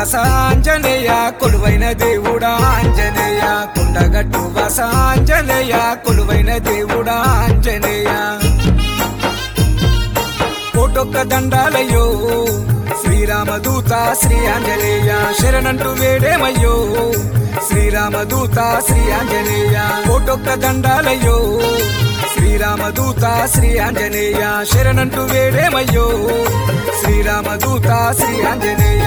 వాస ఆంజనేయ కొలువైన దేవుడా ఆంజనేయ కొండగట్టు వాస ఆంజనేయ కొలువైన దేవుడా ఆంజనేయ కోటొక్క దండాలయ్యో శ్రీరామదూత శ్రీ ఆంజనేయ శరణంటూ వేడేమయ్యో శ్రీరామదూత శ్రీ ఆంజనేయ కోటొక్క దండాలయ్యో శ్రీరామదూత శ్రీ ఆంజనేయ శరణంటూ వేడేమయ్యో శ్రీరామదూత శ్రీ ఆంజనేయ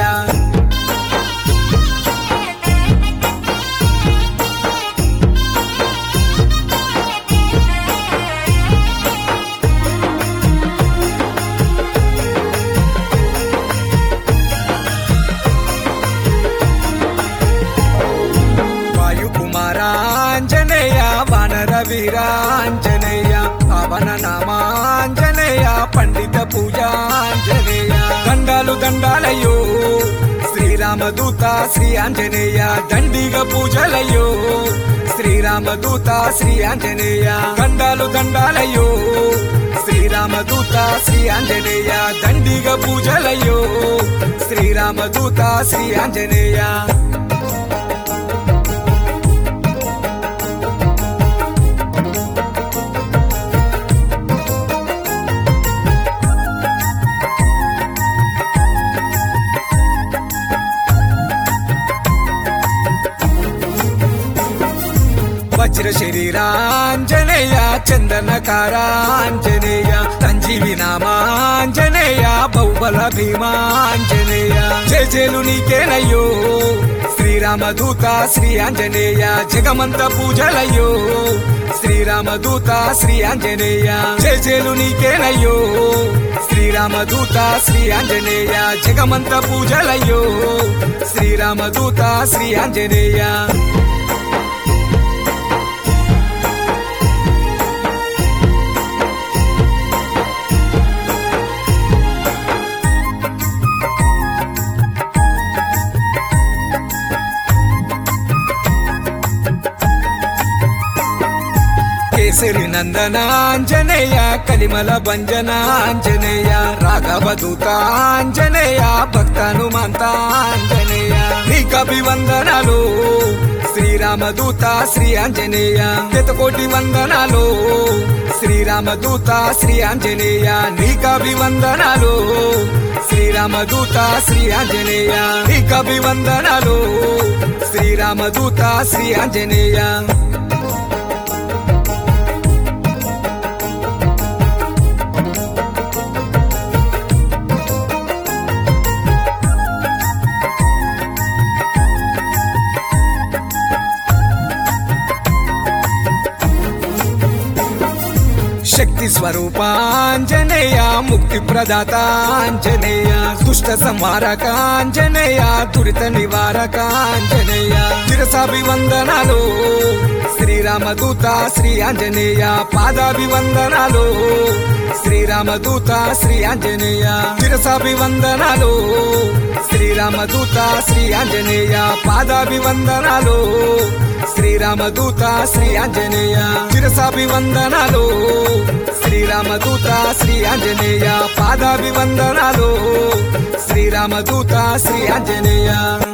వాయుకుమారాంజనేయ వానర వీరాంజనేయ పవన నామాంజనేయ పండిత పూజాంజనేయ దండాలు దండాలయ్యో శ్రీరామదూత శ్రీ ఆంజనేయ దండిగ పూజలయ్యో శ్రీరామదూత శ్రీ ఆంజనేయ దండాలు దండాలయ్యో శ్రీరామదూత శ్రీ ఆంజనేయ దండిగ పూజలయ్యో శ్రీరామదూత శ్రీ ఆంజనేయ వజ్ర శరీరాంజనేయ చందనకారాంజనేయ సంజీవి నామాంజనేయ బౌబల భీమాంజనేయ చేజేలు నీకేనయ్యో శ్రీరామదూత శ్రీ ఆంజనేయ జగమంత పూజలయ్యో శ్రీరామదూత శ్రీ ఆంజనేయ చేజేలు నీకేనయ్యో శ్రీరామదూత శ్రీ ఆంజనేయ జగమంత పూజలయ్యో శ్రీరామదూత శ్రీ ఆంజనేయ కేసరి నందనాంజనేయ కలిమల భంజనాంజనేయ రాఘవదూతాంజనేయ భక్తనుమంతాంజనేయ నీకభివందనాలు శ్రీరామదూత శ్రీ ఆంజనేయ శతకోటి వందనాలు శ్రీరామదూత శ్రీ ఆంజనేయ నీకభివందనాలు శ్రీరామదూత శ్రీ ఆంజనేయ నీకభివందనాలు శ్రీరామదూత శ్రీ ఆంజనేయ శక్తి స్వరూపాంజనేయ ముక్తి ప్రదాతాంజనేయ దుష్ట సంహారకాంజనేయ దురిత నివారకాంజనేయ శిరసాభివందనాలు శ్రీరామదూత శ్రీ ఆంజనేయ పాదాభివందనాలు శ్రీరామదూత శ్రీ ఆంజనేయ శిరసాభివందనాలు శ్రీరామదూత శ్రీ ఆంజనేయ పాదాభివందనాలు శ్రీరామదూత శ్రీ ఆంజనేయ శిరసాభివందనాలు శ్రీరామదూత శ్రీ ఆంజనేయ పాదాభివందనాలు శ్రీరామదూత శ్రీ ఆంజనేయ